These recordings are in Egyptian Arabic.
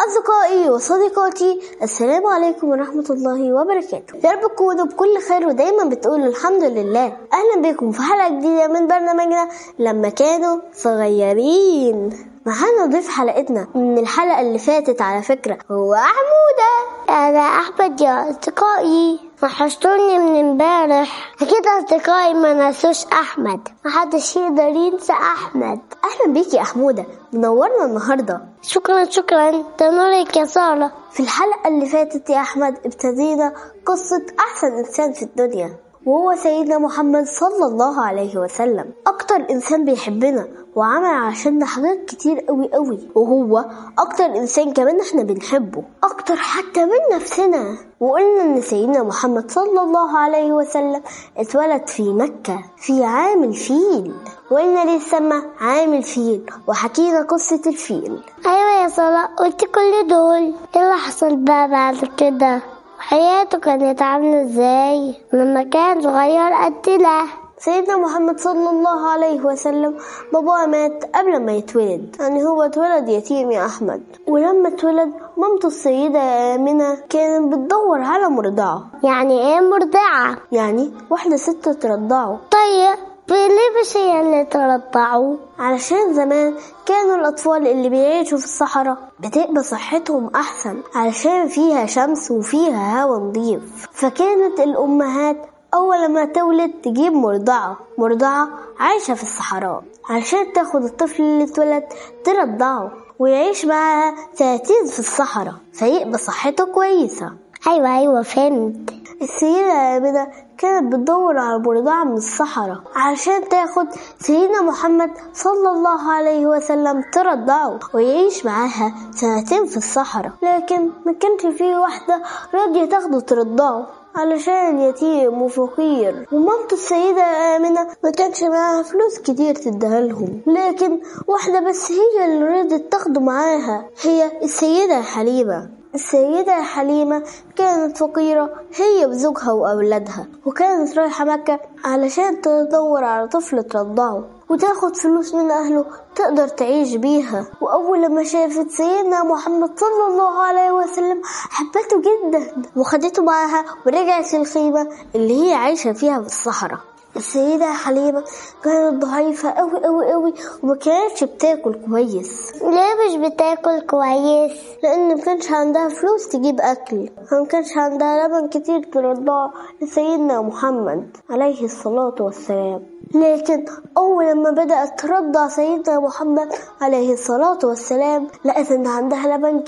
أصدقائي وصديقاتي السلام عليكم ورحمة الله وبركاته يا رب تكونوا بكل خير ودايما بتقولوا الحمد لله أهلا بكم في حلقة جديدة من برنامجنا لما كانوا صغيرين معانا ضيف حلقتنا من الحلقة اللي فاتت على فكرة هو حمودة أنا أحمد يا أصدقائي وحشتوني من امبارح أكيد أصدقائي ما نسوش أحمد محدش يقدر ينسى أحمد أهلا بيك يا حمودة منورنا النهاردة شكرا شكرا ده نورك يا سارة في الحلقة اللي فاتت يا أحمد ابتدينا قصة أحسن إنسان في الدنيا وهو سيدنا محمد صلى الله عليه وسلم أكتر إنسان بيحبنا وعمل عشاننا حاجات كتير قوي قوي وهو أكتر إنسان كمان إحنا بنحبه أكتر حتى من نفسنا وقلنا إن سيدنا محمد صلى الله عليه وسلم اتولد في مكة في عام الفيل وقلنا ليه سمى عام الفيل وحكينا قصة الفيل أيوة يا سارة قلت كل دول إيه اللي حصل بقى بعد كده حياته كانت عاملة ازاي لما كان صغير قدنا سيدنا محمد صلى الله عليه وسلم باباه مات قبل ما يتولد يعني هو اتولد يتيم يا أحمد ولما اتولد مامته السيدة آمنة كانت بتدور على مرضعة يعني ايه مرضعة يعني واحدة ست ترضعه طيب ليه مش هي اللي ترضعوا علشان زمان كانوا الأطفال اللي بيعيشوا في الصحراء بتبقى صحتهم أحسن علشان فيها شمس وفيها هوا نضيف فكانت الأمهات أول ما تولد تجيب مرضعة مرضعة عايشة في الصحراء علشان تاخد الطفل اللي اتولد ترضعه ويعيش معاها سنتين في الصحراء فيبقى صحته كويسة أيوة أيوة فهمت السيدة آمنة كانت بتدور على مرضعة من الصحراء علشان تاخد سيدنا محمد صلى الله عليه وسلم ترضعه ويعيش معاها سنتين في الصحراء لكن ما كانش فيه واحدة راضية تاخده ترضعه علشان يتيم وفقير ومامته السيدة آمنة ما كانش معاها فلوس كتير تديها لهم لكن واحدة بس هي اللي رضت تاخده معاها هي السيدة حليمة السيدة حليمة كانت فقيرة هي وزوجها وأولادها وكانت رايحة مكة علشان تدور على طفل ترضعه وتاخد فلوس من أهله تقدر تعيش بيها وأول لما شافت سيدنا محمد صلى الله عليه وسلم حبته جدا وخدته معاها ورجعت الخيمة اللي هي عايشة فيها في الصحراء السيدة حليمة كانت ضعيفة أوي أوي أوي وما كانتش بتاكل كويس ليه مش بتاكل كويس لأن ما كانش عندها فلوس تجيب أكل ما كانش عندها لبن كتير ترضعه لسيدنا محمد عليه الصلاة والسلام لكن أول لما بدأت ترضع سيدنا محمد عليه الصلاة والسلام لقت إن عندها لبن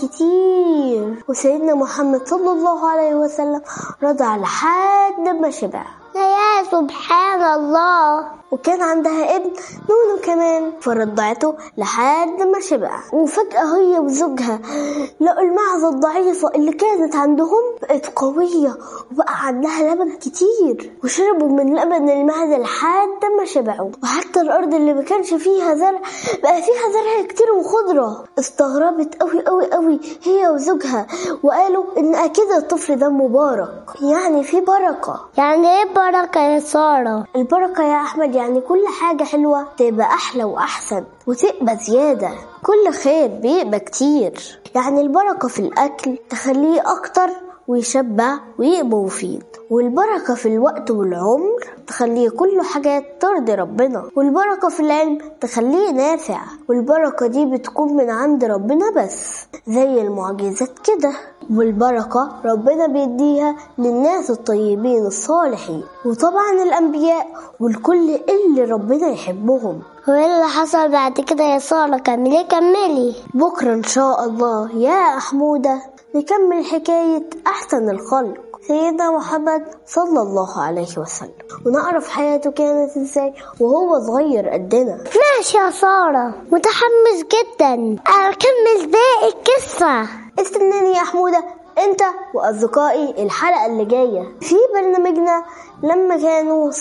كتير وسيدنا محمد صلى الله عليه وسلم رضع لحد ما شبع يا سبحان الله وكان عندها ابن نونو كمان فرضعته لحد ما شبع وفجأة هي وزوجها لقوا المعزة الضعيفة اللي كانت عندهم بقت قوية وبقى عندها لبن كتير وشربوا من لبن المعزة لحد ما شبعوا وحتى الأرض اللي ما كانش فيها زرع بقى فيها زرع كتير وخضرة استغربت قوي قوي قوي هي وزوجها وقالوا إن أكيد الطفل ده مبارك يعني في بركة يعني ايه بركة يا سارة البركة يا أحمد يعني كل حاجة حلوة تبقى أحلى وأحسن وتبقى زيادة كل خير بيبقى كتير يعني البركة في الأكل تخليه أكتر ويشبع ويبقى مفيد والبركة في الوقت والعمر تخليه كله حاجات ترضي ربنا والبركة في العلم تخليه نافع والبركة دي بتكون من عند ربنا بس زي المعجزات كده والبركة ربنا بيديها للناس الطيبين الصالحين وطبعا الأنبياء والكل اللي ربنا يحبهم هو ايه اللي حصل بعد كده يا سارة كملي كملي بكرة إن شاء الله يا أحمودة نكمل حكاية أحسن الخلق سيدنا محمد صلى الله عليه وسلم ونعرف حياته كانت ازاي وهو صغير قدنا ماشي يا سارة متحمس جدا أكمل باقي القصة استناني يا حمودة انت واصدقائي الحلقة اللي جاية في برنامجنا لما كانوا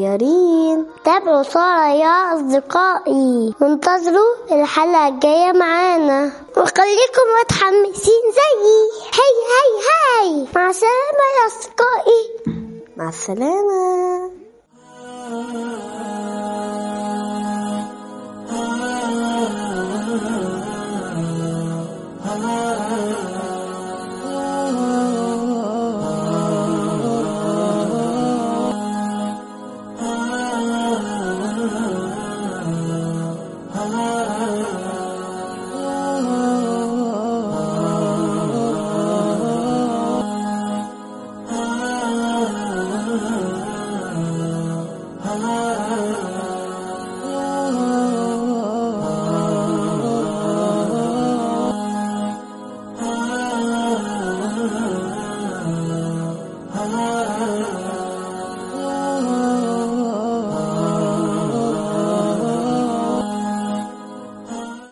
صغيرين تابعوا سارة يا أصدقائي وانتظروا الحلقة الجاية معانا وخليكم متحمسين زيي هاي هاي هاي مع السلامة يا أصدقائي مع السلامة